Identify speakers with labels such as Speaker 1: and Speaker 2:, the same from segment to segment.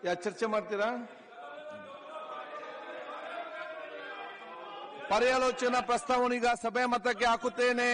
Speaker 1: ಯಾ ಚರ್ಚೆ ಮಾಡ್ತೀರಾ ಪರ್ಯಾಲೋಚನಾ ಪ್ರಸ್ತಾವನೆಗ ಸಭೆ ಮತಕ್ಕೆ ಹಾಕುತ್ತೇನೆ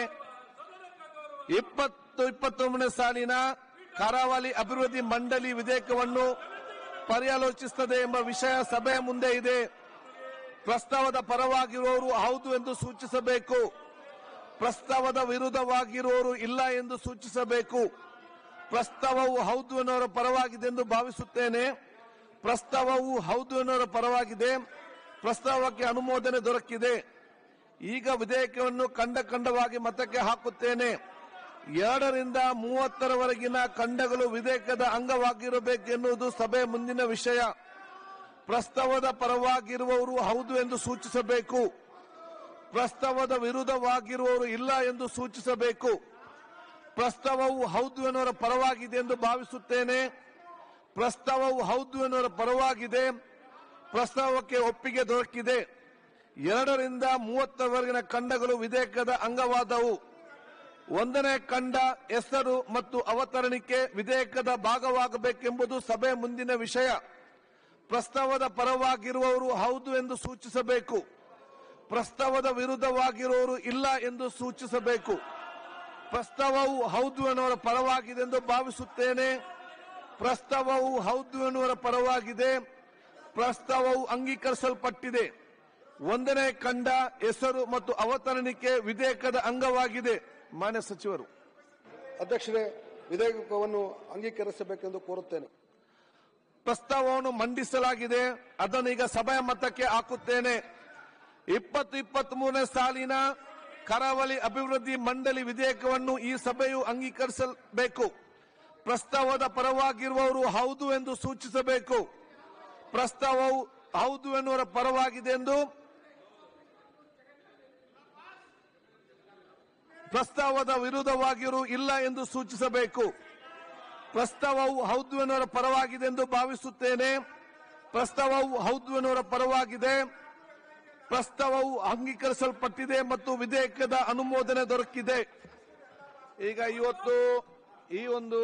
Speaker 1: ಇಪ್ಪತ್ತು ಇಪ್ಪತ್ತೊಂಬನೇ ಸಾಲಿನ ಕರಾವಳಿ ಅಭಿವೃದ್ಧಿ ಮಂಡಳಿ ವಿಧೇಯಕವನ್ನು ಪರ್ಯಾಲೋಚಿಸುತ್ತದೆ ಎಂಬ ವಿಷಯ ಸಭೆಯ ಮುಂದೆ ಇದೆ ಪ್ರಸ್ತಾವದ ಪರವಾಗಿರುವವರು ಹೌದು ಎಂದು ಸೂಚಿಸಬೇಕು ಪ್ರಸ್ತಾವದ ವಿರುದ್ಧವಾಗಿರುವವರು ಇಲ್ಲ ಎಂದು ಸೂಚಿಸಬೇಕು ಪ್ರಸ್ತಾವವು ಹೌದು ಎನ್ನುವರ ಪರವಾಗಿದೆ ಎಂದು ಭಾವಿಸುತ್ತೇನೆ ಪ್ರಸ್ತಾವವು ಹೌದು ಎನ್ನುವರ ಪರವಾಗಿದೆ ಪ್ರಸ್ತಾವಕ್ಕೆ ಅನುಮೋದನೆ ದೊರಕಿದೆ ಈಗ ವಿಧೇಯಕವನ್ನು ಖಂಡ ಖಂಡವಾಗಿ ಮತಕ್ಕೆ ಹಾಕುತ್ತೇನೆ ಎರಡರಿಂದ ಮೂವತ್ತರವರೆಗಿನ ಖಂಡಗಳು ವಿಧೇಯಕದ ಅಂಗವಾಗಿರಬೇಕೆನ್ನುವುದು ಸಭೆಯ ಮುಂದಿನ ವಿಷಯ ಪ್ರಸ್ತಾವದ ಪರವಾಗಿರುವವರು ಹೌದು ಎಂದು ಸೂಚಿಸಬೇಕು ಪ್ರಸ್ತಾವದ ವಿರುದ್ಧವಾಗಿರುವವರು ಇಲ್ಲ ಎಂದು ಸೂಚಿಸಬೇಕು ಪ್ರಸ್ತಾವವು ಹೌದು ಎನ್ನುವರ ಪರವಾಗಿದೆ ಎಂದು ಭಾವಿಸುತ್ತೇನೆ ಪ್ರಸ್ತಾವವು ಹೌದು ಎನ್ನುವರ ಪರವಾಗಿದೆ ಪ್ರಸ್ತಾವಕ್ಕೆ ಒಪ್ಪಿಗೆ ದೊರಕಿದೆ ಎರಡರಿಂದ ಮೂವತ್ತರವರೆಗಿನ ಖಂಡಗಳು ವಿಧೇಯಕದ ಅಂಗವಾದವು ಒಂದನೇ ಖಂಡ ಹೆಸರು ಮತ್ತು ಅವತರಣಿಕೆ ವಿಧೇಯಕದ ಭಾಗವಾಗಬೇಕೆಂಬುದು ಸಭೆಯ ಮುಂದಿನ ವಿಷಯ ಪ್ರಸ್ತಾವದ ಪರವಾಗಿರುವವರು ಹೌದು ಎಂದು ಸೂಚಿಸಬೇಕು ಪ್ರಸ್ತಾವದ ವಿರುದ್ಧವಾಗಿರುವವರು ಇಲ್ಲ ಎಂದು ಸೂಚಿಸಬೇಕು ಪ್ರಸ್ತಾವವು ಹೌದು ಎನ್ನುವರ ಪರವಾಗಿದೆ ಎಂದು ಭಾವಿಸುತ್ತೇನೆ ಪ್ರಸ್ತಾವವು ಹೌದು ಎನ್ನುವರ ಪರವಾಗಿದೆ ಪ್ರಸ್ತಾವವು ಅಂಗೀಕರಿಸಲ್ಪಟ್ಟಿದೆ ಒಂದನೇ ಖಂಡ ಹೆಸರು ಮತ್ತು ಅವತರಣಿಕೆ ವಿಧೇಯಕದ ಅಂಗವಾಗಿದೆ ಮಾನ್ಯ ಸಚಿವರು
Speaker 2: ಅಧ್ಯಕ್ಷರೇ ವಿಧೇಯಕವನ್ನು ಅಂಗೀಕರಿಸಬೇಕೆಂದು ಕೋರುತ್ತೇನೆ
Speaker 1: ಪ್ರಸ್ತಾವವನ್ನು ಮಂಡಿಸಲಾಗಿದೆ ಅದನ್ನು ಈಗ ಸಭೆಯ ಮತಕ್ಕೆ ಹಾಕುತ್ತೇನೆ ಇಪ್ಪತ್ತು ಇಪ್ಪತ್ತ್ ಮೂರನೇ ಸಾಲಿನ ಕರಾವಳಿ ಅಭಿವೃದ್ಧಿ ಮಂಡಳಿ ವಿಧೇಯಕವನ್ನು ಈ ಸಭೆಯು ಅಂಗೀಕರಿಸಬೇಕು ಪ್ರಸ್ತಾವದ ಪರವಾಗಿರುವವರು ಹೌದು ಎಂದು ಸೂಚಿಸಬೇಕು ಪ್ರಸ್ತಾವವು ಹೌದು ಎನ್ನುವರ ಪರವಾಗಿದೆ ಎಂದು ಪ್ರಸ್ತಾವದ ವಿರುದ್ಧವಾಗಿರು ಇಲ್ಲ ಎಂದು ಸೂಚಿಸಬೇಕು ಪ್ರಸ್ತಾವವು ಹೌದು ಎನ್ನುವರ ಪರವಾಗಿದೆ ಎಂದು ಭಾವಿಸುತ್ತೇನೆ ಪ್ರಸ್ತಾವವು ಹೌದು ಎನ್ನುವರ ಪರವಾಗಿದೆ ಪ್ರಸ್ತಾವವು ಅಂಗೀಕರಿಸಲ್ಪಟ್ಟಿದೆ ಮತ್ತು ವಿಧೇಯಕದ ಅನುಮೋದನೆ ದೊರಕಿದೆ ಈಗ ಇವತ್ತು ಈ ಒಂದು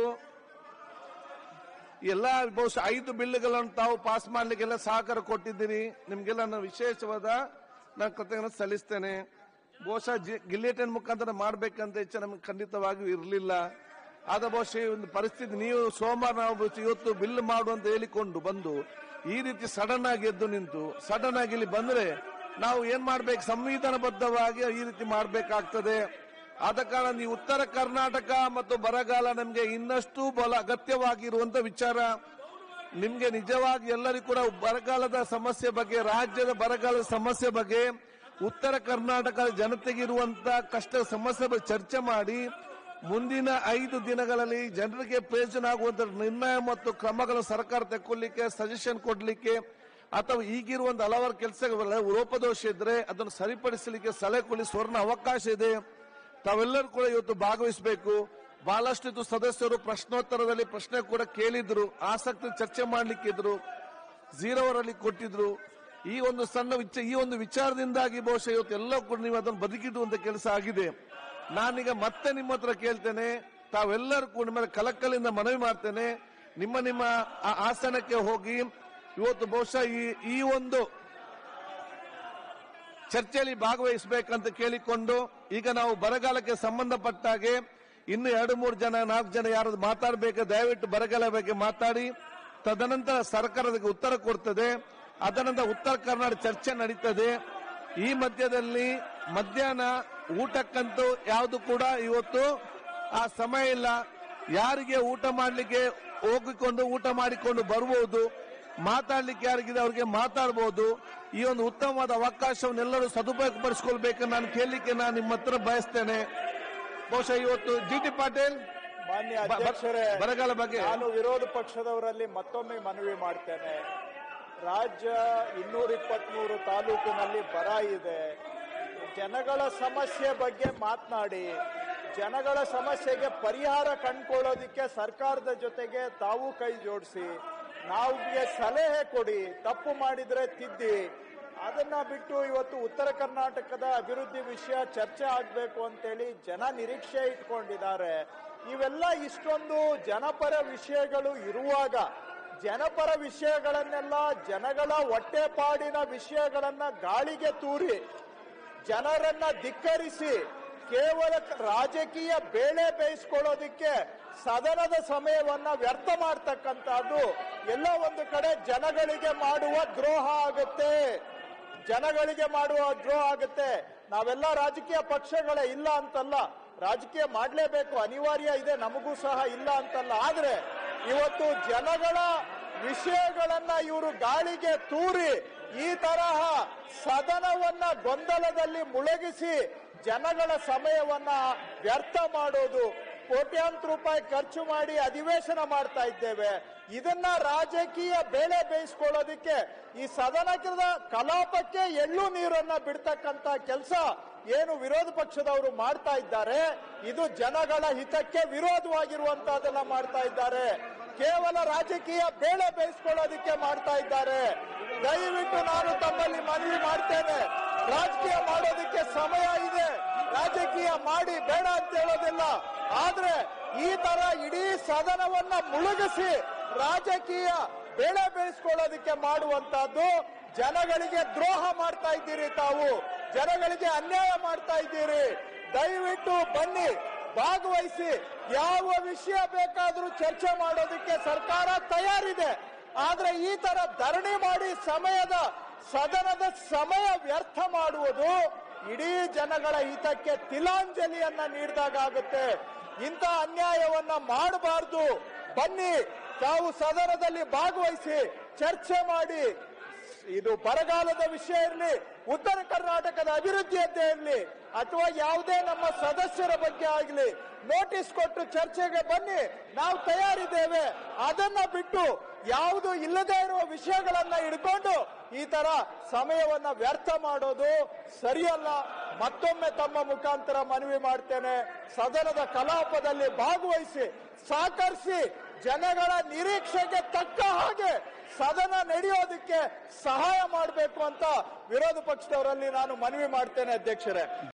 Speaker 1: ಎಲ್ಲ ಬಹುಶಃ ಐದು ಬಿಲ್ಗಳನ್ನು ತಾವು ಪಾಸ್ ಮಾಡ್ಲಿಕ್ಕೆಲ್ಲ ಸಹಕಾರ ಕೊಟ್ಟಿದ್ದೀರಿ ನಿಮ್ಗೆಲ್ಲ ನಾನು ವಿಶೇಷವಾದ ನಾನು ಕೃತಜ್ಞತೆ ಸಲ್ಲಿಸ್ತೇನೆ ಬಹುಶಃ ಗಿಲ್ಲೆಟನ್ ಮುಖಾಂತರ ಮಾಡ್ಬೇಕಂತ ಇಚ್ಛೆ ನಮ್ಗೆ ಖಂಡಿತವಾಗಿಯೂ ಇರಲಿಲ್ಲ ಆದ ಬಹುಶಃ ಈ ಒಂದು ಪರಿಸ್ಥಿತಿ ನೀವು ಸೋಮವಾರ ನಾವು ಇವತ್ತು ಬಿಲ್ ಮಾಡು ಅಂತ ಹೇಳಿಕೊಂಡು ಬಂದು ಈ ರೀತಿ ಸಡನ್ ಆಗಿ ಎದ್ದು ನಿಂತು ಸಡನ್ ಆಗಿ ಇಲ್ಲಿ ಬಂದ್ರೆ ನಾವು ಏನ್ ಮಾಡ್ಬೇಕು ಸಂವಿಧಾನಬದ್ಧವಾಗಿ ಈ ರೀತಿ ಮಾಡಬೇಕಾಗ್ತದೆ ಆದ ಕಾರಣ ನೀವು ಉತ್ತರ ಕರ್ನಾಟಕ ಮತ್ತು ಬರಗಾಲ ನಮಗೆ ಇನ್ನಷ್ಟು ಬಲ ಅಗತ್ಯವಾಗಿರುವಂತ ವಿಚಾರ ನಿಮ್ಗೆ ನಿಜವಾಗಿ ಎಲ್ಲರಿಗೂ ಕೂಡ ಬರಗಾಲದ ಸಮಸ್ಯೆ ಬಗ್ಗೆ ರಾಜ್ಯದ ಬರಗಾಲದ ಸಮಸ್ಯೆ ಬಗ್ಗೆ ಉತ್ತರ ಕರ್ನಾಟಕದ ಜನತೆಗೆ ಇರುವಂತ ಕಷ್ಟ ಸಮಸ್ಯೆ ಬಗ್ಗೆ ಚರ್ಚೆ ಮಾಡಿ ಮುಂದಿನ ಐದು ದಿನಗಳಲ್ಲಿ ಜನರಿಗೆ ಪ್ರಯೋಜನ ಆಗುವಂತ ನಿರ್ಣಯ ಮತ್ತು ಕ್ರಮಗಳನ್ನು ಸರ್ಕಾರ ತೆಕ್ಕೊಳ್ಳಿಕ್ಕೆ ಸಜೆಷನ್ ಕೊಡ್ಲಿಕ್ಕೆ ಅಥವಾ ಈಗಿರುವಂತ ಹಲವಾರು ಕೆಲಸಗಳ ಲೋಪದೋಷ ಇದ್ರೆ ಅದನ್ನು ಸರಿಪಡಿಸಲಿಕ್ಕೆ ಸಲಹೆ ಕೊಡಿ ಸ್ವರ್ಣ ಅವಕಾಶ ಇದೆ ತಾವೆಲ್ಲರೂ ಕೂಡ ಇವತ್ತು ಭಾಗವಹಿಸಬೇಕು ಬಹಳಷ್ಟು ಇದು ಸದಸ್ಯರು ಪ್ರಶ್ನೋತ್ತರದಲ್ಲಿ ಪ್ರಶ್ನೆ ಕೂಡ ಕೇಳಿದ್ರು ಆಸಕ್ತಿ ಚರ್ಚೆ ಮಾಡ್ಲಿಕ್ಕಿದ್ರು ಝೀರೋವರಲ್ಲಿ ಕೊಟ್ಟಿದ್ರು ಈ ಒಂದು ಸಣ್ಣ ವಿಚ ಈ ಒಂದು ವಿಚಾರದಿಂದಾಗಿ ಬಹುಶಃ ಇವತ್ತು ಎಲ್ಲ ಕೂಡ ನೀವು ಅದನ್ನು ಬದುಕಿಡುವಂತ ಕೆಲಸ ಆಗಿದೆ ನಾನೀಗ ಮತ್ತೆ ನಿಮ್ಮ ಹತ್ರ ಕೇಳ್ತೇನೆ ತಾವೆಲ್ಲರೂ ಕೂಡ ನಿಮ್ಮ ಕಲಕಲಿಂದ ಮನವಿ ಮಾಡ್ತೇನೆ ನಿಮ್ಮ ನಿಮ್ಮ ಆ ಆಸನಕ್ಕೆ ಹೋಗಿ ಇವತ್ತು ಬಹುಶಃ ಈ ಈ ಒಂದು ಚರ್ಚೆಯಲ್ಲಿ ಭಾಗವಹಿಸಬೇಕಂತ ಕೇಳಿಕೊಂಡು ಈಗ ನಾವು ಬರಗಾಲಕ್ಕೆ ಸಂಬಂಧಪಟ್ಟ ಹಾಗೆ ಇನ್ನು ಎರಡು ಮೂರು ಜನ ನಾಲ್ಕು ಜನ ಯಾರು ಮಾತಾಡಬೇಕು ದಯವಿಟ್ಟು ಬರಗಾಲ ಬಗ್ಗೆ ಮಾತಾಡಿ ತದನಂತರ ಸರ್ಕಾರ ಅದಕ್ಕೆ ಉತ್ತರ ಕೊಡ್ತದೆ ಅದನಂತರ ಉತ್ತರ ಕರ್ನಾಟಕ ಚರ್ಚೆ ನಡೀತದೆ ಈ ಮಧ್ಯದಲ್ಲಿ ಮಧ್ಯಾಹ್ನ ಊಟಕ್ಕಂತೂ ಯಾವುದು ಕೂಡ ಇವತ್ತು ಆ ಸಮಯ ಇಲ್ಲ ಯಾರಿಗೆ ಊಟ ಮಾಡಲಿಕ್ಕೆ ಹೋಗಿಕೊಂಡು ಊಟ ಮಾಡಿಕೊಂಡು ಬರ್ಬೋದು ಮಾತಾಡ್ಲಿಕ್ಕೆ ಯಾರಿಗಿದೆ ಅವ್ರಿಗೆ ಮಾತಾಡಬಹುದು ಈ ಒಂದು ಉತ್ತಮವಾದ ಅವಕಾಶವನ್ನು ಎಲ್ಲರೂ ಸದುಪಯೋಗ ಪಡಿಸ್ಕೊಳ್ಬೇಕು ನಾನು ಕೇಳಲಿಕ್ಕೆ ನಾನು ನಿಮ್ಮ ಹತ್ರ ಬಯಸ್ತೇನೆ ಬಹುಶಃ ಇವತ್ತು ಜಿ ಟಿ ಪಾಟೀಲ್
Speaker 3: ಮಾನ್ಯ
Speaker 1: ಬ- ಬ-
Speaker 3: ಅಧ್ಯಕ್ಷರೇ
Speaker 1: ಬರಗಾಲ ಬಗ್ಗೆ
Speaker 3: ನಾನು ವಿರೋಧ ಪಕ್ಷದವರಲ್ಲಿ ಮತ್ತೊಮ್ಮೆ ಮನವಿ ಮಾಡ್ತೇನೆ ರಾಜ್ಯ ಇನ್ನೂರ ಇಪ್ಪತ್ಮೂರು ತಾಲೂಕಿನಲ್ಲಿ ಬರ ಇದೆ ಜನಗಳ ಸಮಸ್ಯೆ ಬಗ್ಗೆ ಮಾತನಾಡಿ ಜನಗಳ ಸಮಸ್ಯೆಗೆ ಪರಿಹಾರ ಕಂಡುಕೊಳ್ಳೋದಿಕ್ಕೆ ಸರ್ಕಾರದ ಜೊತೆಗೆ ತಾವು ಕೈ ಜೋಡಿಸಿ ನಾವಿಗೆ ಸಲಹೆ ಕೊಡಿ ತಪ್ಪು ಮಾಡಿದ್ರೆ ತಿದ್ದಿ ಅದನ್ನ ಬಿಟ್ಟು ಇವತ್ತು ಉತ್ತರ ಕರ್ನಾಟಕದ ಅಭಿವೃದ್ಧಿ ವಿಷಯ ಚರ್ಚೆ ಆಗಬೇಕು ಅಂತೇಳಿ ಜನ ನಿರೀಕ್ಷೆ ಇಟ್ಕೊಂಡಿದ್ದಾರೆ ಇವೆಲ್ಲ ಇಷ್ಟೊಂದು ಜನಪರ ವಿಷಯಗಳು ಇರುವಾಗ ಜನಪರ ವಿಷಯಗಳನ್ನೆಲ್ಲ ಜನಗಳ ಹೊಟ್ಟೆಪಾಡಿನ ವಿಷಯಗಳನ್ನ ಗಾಳಿಗೆ ತೂರಿ ಜನರನ್ನ ಧಿಕ್ಕರಿಸಿ ಕೇವಲ ರಾಜಕೀಯ ಬೇಳೆ ಬೇಯಿಸ್ಕೊಳ್ಳೋದಿಕ್ಕೆ ಸದನದ ಸಮಯವನ್ನ ವ್ಯರ್ಥ ಮಾಡ್ತಕ್ಕಂಥದ್ದು ಎಲ್ಲ ಒಂದು ಕಡೆ ಜನಗಳಿಗೆ ಮಾಡುವ ದ್ರೋಹ ಆಗುತ್ತೆ ಜನಗಳಿಗೆ ಮಾಡುವ ದ್ರೋಹ ಆಗುತ್ತೆ ನಾವೆಲ್ಲ ರಾಜಕೀಯ ಪಕ್ಷಗಳೇ ಇಲ್ಲ ಅಂತಲ್ಲ ರಾಜಕೀಯ ಮಾಡಲೇಬೇಕು ಅನಿವಾರ್ಯ ಇದೆ ನಮಗೂ ಸಹ ಇಲ್ಲ ಅಂತಲ್ಲ ಆದ್ರೆ ಇವತ್ತು ಜನಗಳ ವಿಷಯಗಳನ್ನ ಇವರು ಗಾಳಿಗೆ ತೂರಿ ಈ ತರಹ ಸದನವನ್ನ ಗೊಂದಲದಲ್ಲಿ ಮುಳುಗಿಸಿ ಜನಗಳ ಸಮಯವನ್ನ ವ್ಯರ್ಥ ಮಾಡೋದು ಕೋಟ್ಯಾಂತರ ರೂಪಾಯಿ ಖರ್ಚು ಮಾಡಿ ಅಧಿವೇಶನ ಮಾಡ್ತಾ ಇದ್ದೇವೆ ಇದನ್ನ ರಾಜಕೀಯ ಬೇಳೆ ಬೇಯಿಸ್ಕೊಳ್ಳೋದಿಕ್ಕೆ ಈ ಸದನದ ಕಲಾಪಕ್ಕೆ ಎಳ್ಳು ನೀರನ್ನ ಬಿಡ್ತಕ್ಕಂತ ಕೆಲಸ ಏನು ವಿರೋಧ ಪಕ್ಷದವರು ಮಾಡ್ತಾ ಇದ್ದಾರೆ ಇದು ಜನಗಳ ಹಿತಕ್ಕೆ ವಿರೋಧವಾಗಿರುವಂತಹದನ್ನ ಮಾಡ್ತಾ ಇದ್ದಾರೆ ಕೇವಲ ರಾಜಕೀಯ ಬೇಳೆ ಬೇಯಿಸ್ಕೊಳ್ಳೋದಿಕ್ಕೆ ಮಾಡ್ತಾ ಇದ್ದಾರೆ ದಯವಿಟ್ಟು ನಾನು ತಮ್ಮಲ್ಲಿ ಮನವಿ ಮಾಡ್ತೇನೆ ರಾಜಕೀಯ ಮಾಡೋದಿಕ್ಕೆ ಸಮಯ ಇದೆ ರಾಜಕೀಯ ಮಾಡಿ ಬೇಡ ಅಂತ ಹೇಳೋದಿಲ್ಲ ಆದ್ರೆ ಈ ತರ ಇಡೀ ಸದನವನ್ನ ಮುಳುಗಿಸಿ ರಾಜಕೀಯ ಬೆಳೆ ಬೇಯಿಸ್ಕೊಳ್ಳೋದಿಕ್ಕೆ ಮಾಡುವಂತಹದ್ದು ಜನಗಳಿಗೆ ದ್ರೋಹ ಮಾಡ್ತಾ ಇದ್ದೀರಿ ತಾವು ಜನಗಳಿಗೆ ಅನ್ಯಾಯ ಮಾಡ್ತಾ ಇದ್ದೀರಿ ದಯವಿಟ್ಟು ಬನ್ನಿ ಭಾಗವಹಿಸಿ ಯಾವ ವಿಷಯ ಬೇಕಾದ್ರೂ ಚರ್ಚೆ ಮಾಡೋದಕ್ಕೆ ಸರ್ಕಾರ ತಯಾರಿದೆ ಆದ್ರೆ ಈ ತರ ಧರಣಿ ಮಾಡಿ ಸಮಯದ ಸದನದ ಸಮಯ ವ್ಯರ್ಥ ಮಾಡುವುದು ಇಡೀ ಜನಗಳ ಹಿತಕ್ಕೆ ತಿಲಾಂಜಲಿಯನ್ನ ನೀಡಿದಾಗುತ್ತೆ ಇಂಥ ಅನ್ಯಾಯವನ್ನ ಮಾಡಬಾರ್ದು ಬನ್ನಿ ತಾವು ಸದನದಲ್ಲಿ ಭಾಗವಹಿಸಿ ಚರ್ಚೆ ಮಾಡಿ ಇದು ಬರಗಾಲದ ವಿಷಯ ಇರಲಿ ಉತ್ತರ ಕರ್ನಾಟಕದ ಅಭಿವೃದ್ಧಿಯದ್ದೇ ಇರಲಿ ಅಥವಾ ಯಾವುದೇ ನಮ್ಮ ಸದಸ್ಯರ ಬಗ್ಗೆ ಆಗಲಿ ನೋಟಿಸ್ ಕೊಟ್ಟು ಚರ್ಚೆಗೆ ಬನ್ನಿ ನಾವು ತಯಾರಿದ್ದೇವೆ ಅದನ್ನ ಬಿಟ್ಟು ಯಾವುದು ಇಲ್ಲದೆ ಇರುವ ವಿಷಯಗಳನ್ನ ಹಿಡ್ಕೊಂಡು ಈ ತರ ಸಮಯವನ್ನ ವ್ಯರ್ಥ ಮಾಡೋದು ಸರಿಯಲ್ಲ ಮತ್ತೊಮ್ಮೆ ತಮ್ಮ ಮುಖಾಂತರ ಮನವಿ ಮಾಡ್ತೇನೆ ಸದನದ ಕಲಾಪದಲ್ಲಿ ಭಾಗವಹಿಸಿ ಸಹಕರಿಸಿ ಜನಗಳ ನಿರೀಕ್ಷೆಗೆ ತಕ್ಕ ಹಾಗೆ ಸದನ ನಡೆಯೋದಕ್ಕೆ ಸಹಾಯ ಮಾಡಬೇಕು ಅಂತ ವಿರೋಧ ಪಕ್ಷದವರಲ್ಲಿ ನಾನು ಮನವಿ ಮಾಡ್ತೇನೆ ಅಧ್ಯಕ್ಷರೇ